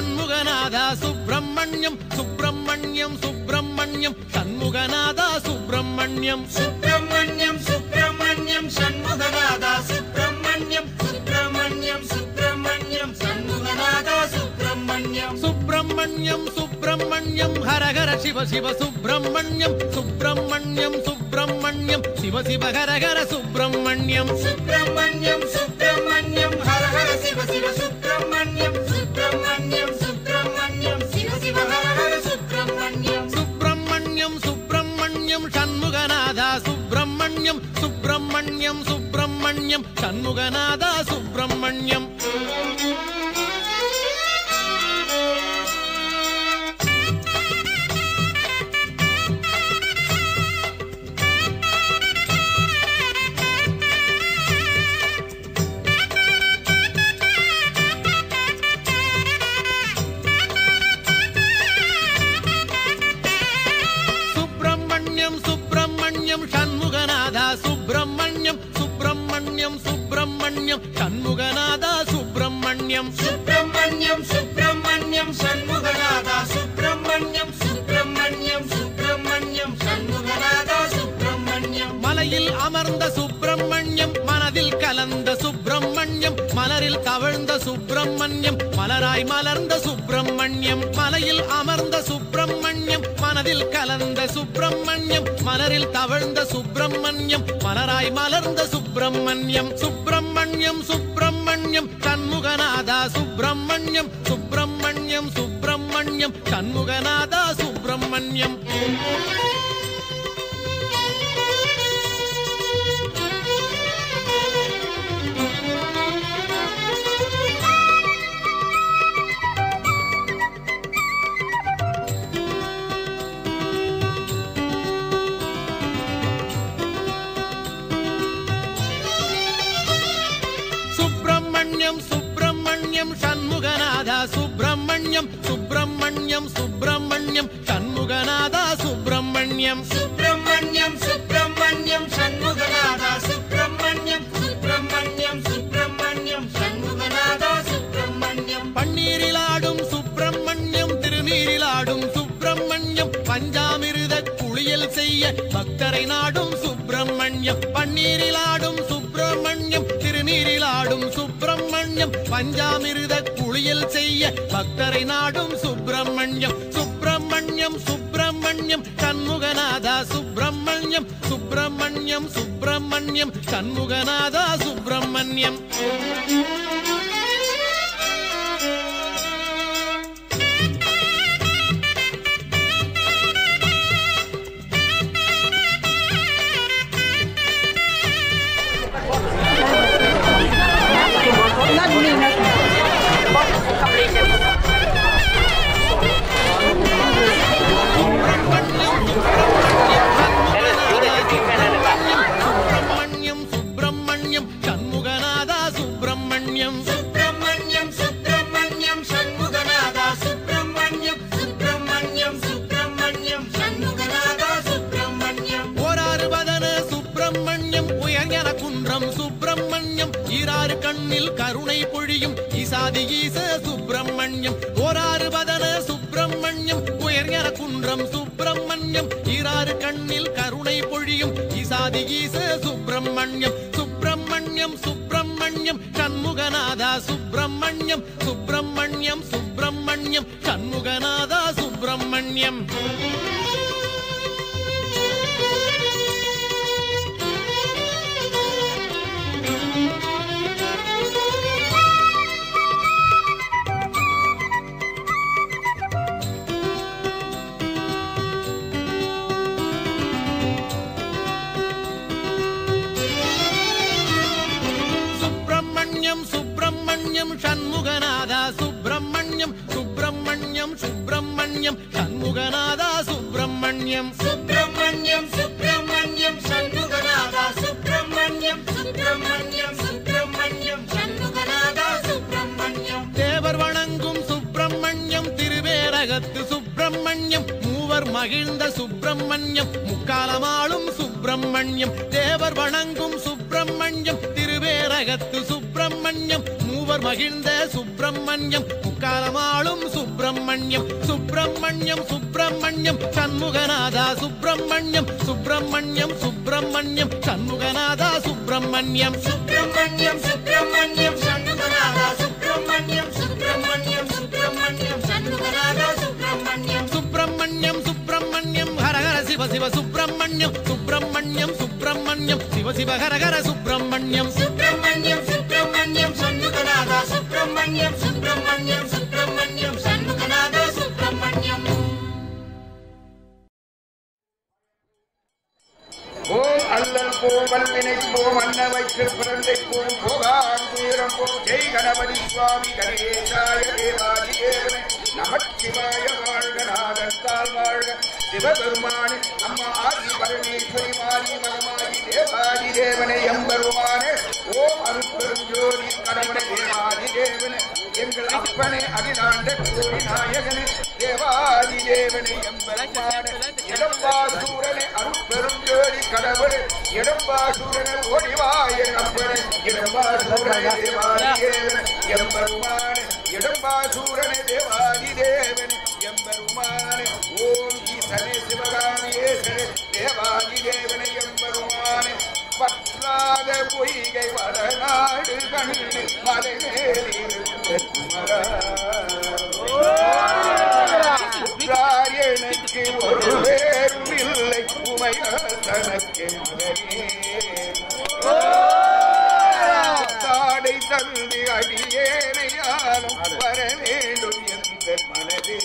சண்முகநாதா சுப்பிரமணியம் சுப்பிரமணியம் சுப்பிரமணியம் சண்முகநாதா சுப்பிரமணியம் சுப்பிரமணியம் சுப்பிரமணியம் சண்முகநாதா சுப்பிரமணியம் சுப்பிரமணியம் சுப்பிரமணியம் சண்முகநாதா சுப்பிரமணியம் சுப்பிரமணியம் சுப்பிரமணியம் ஹரஹர சிவ சிவ சுப்பிரமணியம் சுப்பிரமணியம் சுப்பிரமணியம் சிவ சிவ ஹரஹர சுப்பிரமணியம் சுப்பிரமணியம் சுப்பிரமணியம் ஹர ஹர சிவ சிவ சுப்பிரமணியம் சுப்பிரமணியம் சுப்பிரமணியம் சிவ சிவ ஹர ஹர சுப்பிரமணியம் சுப்பிரமணியம் சுப்பிரமணியம் சண்முகநாதா சுப்பிரமணியம் சுப்பிரமணியம் சுப்பிரமணியம் சண்முகநாதா சுப்பிரமணியம் சுப்பிரமணியம் சுப்பிரமணியம் சண்முகநாதா சுப்பிரமணியம் சுப்பிரமணியம் சுப்பிரமணியம் சண்முகநாதா சுப்பிரமணியம் சுப்பிரமணியம் சுப்பிரமணியம் சண்முகநாதா சுப்பிரமணியம் சுப்பிரமணியம் சுப்பிரமணியம் சண்முகநாதா சுப்பிரமணியம் மலையில் அமர்ந்த சுப்பிரமணியம் மனதில் கலந்த சுப்பிரமணியம் மலரில் தவழ்ந்த சுப்பிரமணியம் மலராய் மலர்ந்த சுப்பிரமணியம் மலையில் அமர்ந்த சுப்பிரமணியம் மனதில் கலந்த சுப்பிரமணியம் மலரில் தவழ்ந்த சுப்பிரமணியம் மலராய் மலர்ந்த சுப்பிரமணியம் சுப்பிரமணியம் சுப்பிரமணியம் சண்முகநாதா சுப்பிரமணியம் சுப்பிரமணியம் சுப்பிரமணியம் சண்முகநாதா சுப்பிரமணியம் சுப்பிரமணியம் சுப்பிரமணியம் சண்முகநாதா சுப்பிரமணியம் சுப்பிரமணியம் சுப்பிரமணியம் சண்முகநாதா சுப்பிரமணியம் சுப்பிரமணியம் சுப்பிரமணியம் சண்முகநாதா சுப்பிரமணியம் சுப்பிரமணியம் சுப்பிரமணியம் சண்முகநாதா சுப்பிரமணியம் பன்னீரிலாடும் சுப்பிரமணியம் திருநீரிலாடும் சுப்பிரமணியம் பஞ்சாமிருத குளியல் செய்ய பக்தரை நாடும் சுப்பிரமணியம் பன்னீரிலாடும் சுப்பிரமணியம் திருநீரிலாடும் சுப்பிரமணியம் பஞ்சாமிருத குளியல் செய்ய பக்தரை நாடும் சுப்பிரமணியம் சுப்பிரமணியம் சுப்பிரமணியம் சண்முகநாதா சுப்பிரமணியம் சுப்பிரமணியம் சுப்பிரமணியம் சண்முகநாதா சுப்பிரமணியம் சுப்பிரமணியம் சுப்பிரமணியம் சண்முகநாதா சுப்பிரமணியம் சுப்பிரமணியம் சுப்பிரமணியம் சண்முகநாதா சுப்பிரமணியம் சுப்பிரமணியம் சுப்பிரமணியம் சண்முகநாதா சுப்பிரமணியம் ஓராறு பதன சுப்பிரமணியம் உயர்ஞன குன்றம் சுப்பிரமணியம் ஈராறு கண்ணில் கருணை பொழியும் ஈசாதி ஈச சுப்பிரமணியம் ஓராறு பதன சுப்பிரமணியம் உயர்ஞன குன்றம் சுப்பிரமணியம் ஈராறு கண்ணில் கருணை பொழியும் ஈசாதி ஈச சுப்பிரமணியம் சுப்பிரமணியம் சுப்பிரமணியம் சண்முகநாதா சுப்பிரமணியம் சுப்பிரமணியம் சுப்பிரமணியம் சண்முகநாதா சுப்பிரமணியம் சுப்பிரமணியம் சுப்பிரமணியம் சண்முகநாதா சுப்பிரமணியம் சுப்பிரமணியம் சுப்பிரமணியம் சண்முகநாதா சுப்பிரமணியம் சுப்பிரமணியம் சுப்பிரமணியம் சண்முகநாதா சுப்பிரமணியம் சுப்பிரமணியம் சுப்பிரமணியம் சண்முகநாதா சுப்பிரமணியம் தேவர் வணங்கும் சுப்பிரமணியம் திருவேரகத்து சுப்பிரமணியம் மூவர் மகிழ்ந்த சுப்பிரமணியம் முக்காலமாளும் சுப்பிரமணியம் தேவர் வணங்கும் சுப்பிரமணியம் திருவேரகத்து சுப்பிரமணியம் மூவர் மகிழ்ந்த சுப்பிரமணியம் முக்காலமாளும் சுப்பிரமணியம் சுப்பிரமணியம் சுப்பிரமணியம் சண்முகநாதா சுப்பிரமணியம் சுப்பிரமணியம் சுப்பிரமணியம் சண்முகநாதா சுப்பிரமணியம் சுப்பிரமணியம் சுப்பிரமணியம் சண்முகநாதா சுப்பிரமணியம் சுப்பிரமணியம் சுப்பிரமணியம் சண்முகநாதா சுப்பிரமணியம் சுப்பிரமணியம் சுப்பிரமணியம் ஹரஹர சிவ சிவ சுப்பிரமணியம் சுப்பிரமணியம் சுப்பிரமணியம் சிவ சிவ ஹரஹர சுப்பிரமணியம் சுப்பிரமணியம் சுப்பிரமணியம் சண்முகநாதா சுப்பிரமணியம் சுப்பிரமணியம் சுப்பிரமணியம் சண்முகநாதா சுப்பிரமணியம் ஓம் அல்லல் போம் வல்வினை போம் அன்னவைக்கு பிறந்தை போம் போகான் துயரம் போம் ஜெய் கணபதி சுவாமி கணேசாய தேவாதி தேவனே நமச்சிவாய வாழ்க நாதத்தால் வாழ்க சிவபெருமானே அம்மா ஆதி பரமேஸ்வரி மாறி மகமாயி தேவாதி தேவனே எம்பெருமானே ஓம் அருட்பெரும் ஜோதி கணவனே தேவாதி தேவனே எங்கள் அப்பனே அகிலாண்ட கோடி நாயகனே தேவாதி தேவனே எம்பெருமானே இடம்பாசூரனே அருட்பெரும் ஜோதி கடவுளே இடம்பாசூரனே ஓடிவாய அப்பனே இடம்பாசூரனே தேவாதி தேவனே எம்பெருமானே இடம்பாசூரனே தேவாதி தேவனே எம்பெருமானே ஓம் ஈசனே சிவகாமியேசனே தேவாதி தேவனே எம்பெருமானே பற்றாத பொய்கை வடநாடு கண்ணு மலை மேலிருந்தார் எனக்கு ஒரு வேறும் இல்லை உமையால் தனக்கு மகனே தாடை தந்து அடியேனையாலும் வர வேண்டும் எந்த மனதே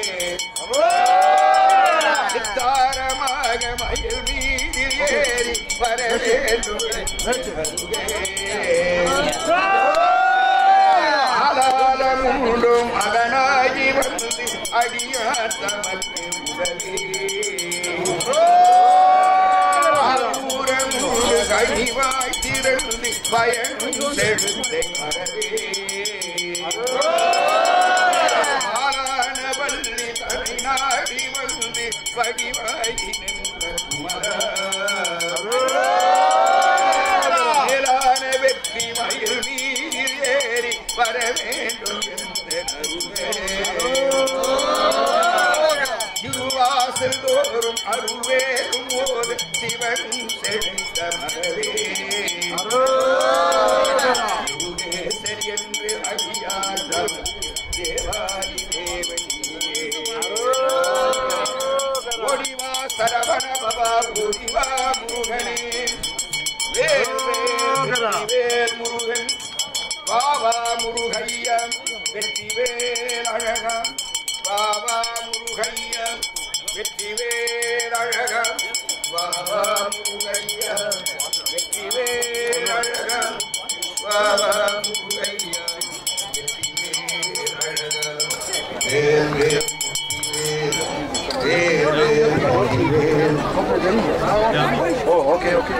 தாரமாக மயில் மீது ஏறி வர வேண்டும் ஆதாரமுண்டும் மகனாகி வந்து அடியார் தமக்கு உதவி ஆரூரமுண்டு கழிவாய் திறந்து பயனும் செழுந்தை மரவே ஆளான வள்ளி தமிழ்நாடி வந்து வடிவாகி நின்ற குமரா. மேலான வெற்றி மயில் நீர் ஏறி வர வேண்டும் என்ற நறுவே. இருவாசல் தோறும் அருள்வேறும் போது சிவன் செழித்த மகவே யுகேசர் என்று அடியார் தமக்கு தேவாதி தேவனியே ஒடிவா சரவண பவா ஒடிவா முருகனே வேல் வேல் வெற்றி வேல் முருகன் வாவா முருகையா வெற்றி வேல் அழகா வாவா முருகையா வெற்றி வேல் அழகா வாவா முருகையா வெற்றி வேல் அழகா வாவா முருகையா வெற்றி வேல் அழகா வேல் வேல் வேல் வேல் வேல் Oh, okay, okay.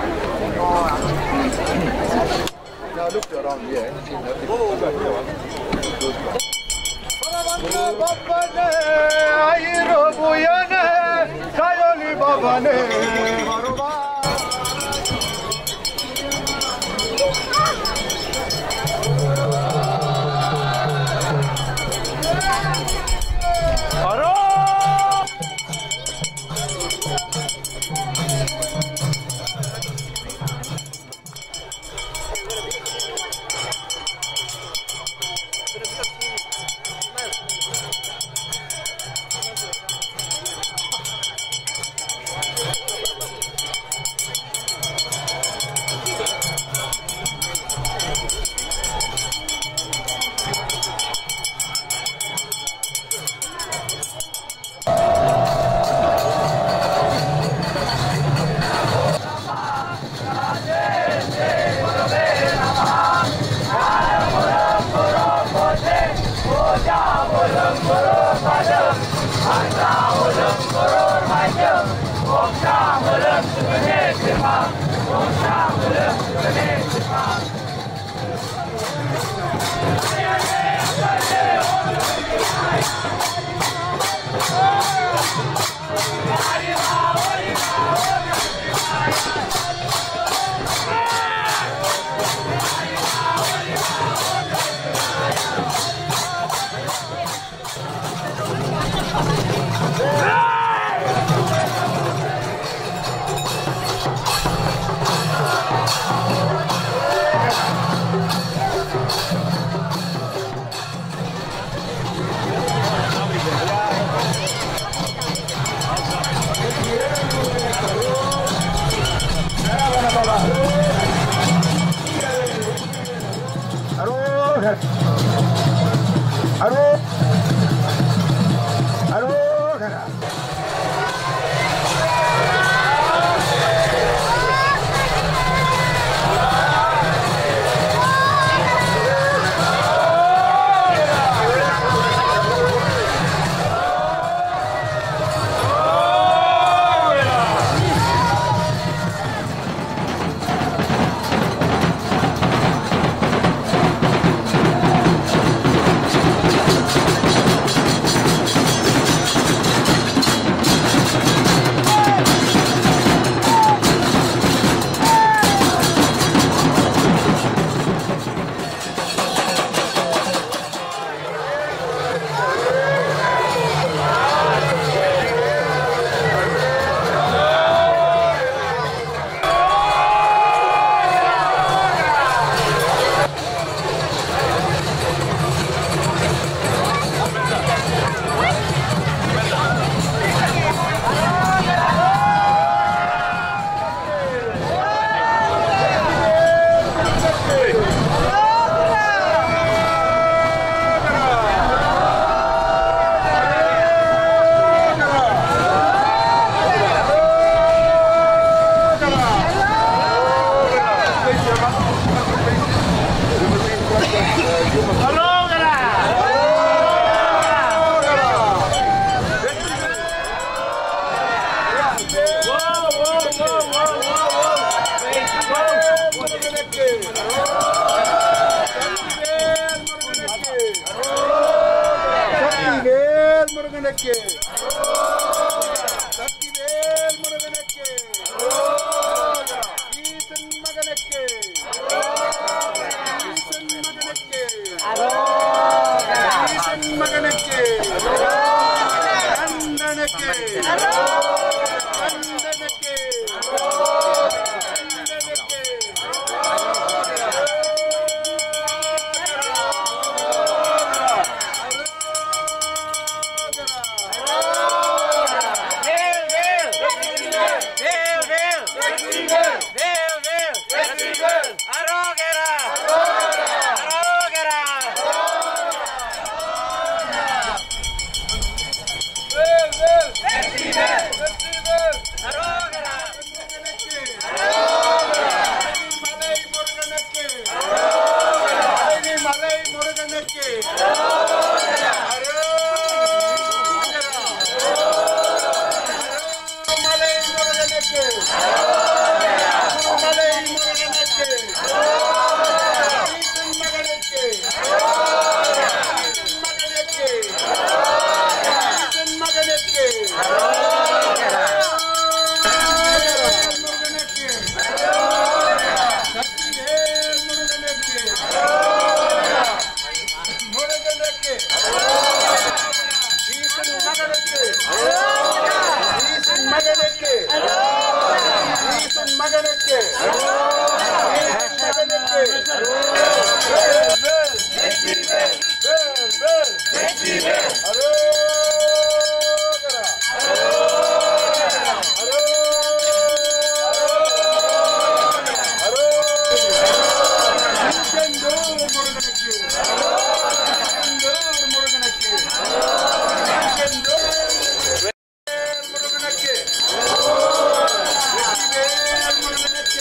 Now look around here. See nothing. Babane, ayro buyane, sayoli babane. அரோகர் அரோ அரோகரா சக்திவேல் முருகனுக்கு சக்திவேல் முருகனுக்கு ஈசன் மகனுக்கு ஈசன் மகனுக்கு ஈசன் மகனுக்கு கந்தனுக்கு கந்தனுக்கு மலை முருகனுக்கு மலை முருகனுக்கு மலை முருகனுக்கு மலை முருகனுக்கு ஈசன் மகனுக்கு ஈசன் மகனுக்கு ஈசன் மகனுக்கு முருகனுக்கு சக்திவேல் முருகனுக்கு முருகனுக்கு ஈசன் மகனுக்கு ஈசன் மகனுக்கு ஈசன் மகனுக்கு ஈசன் மகனுக்கு வேல் வேல் வேல் வேல் அரோகரா செந்தூர் முருகனுக்கு செந்தூர் முருகனுக்கு செந்தூர் முருகனுக்கு வெற்றிவேல் முருகனுக்கு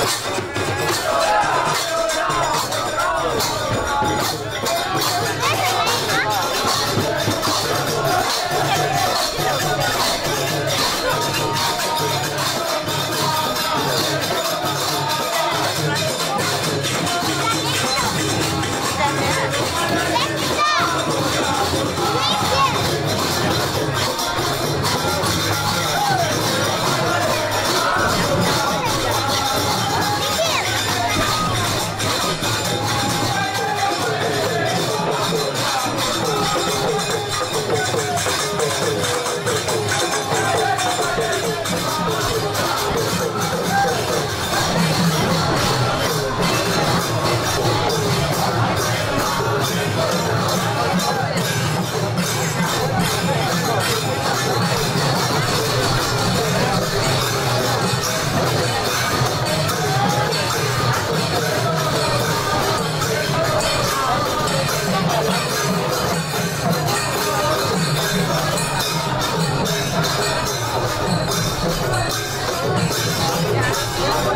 Thank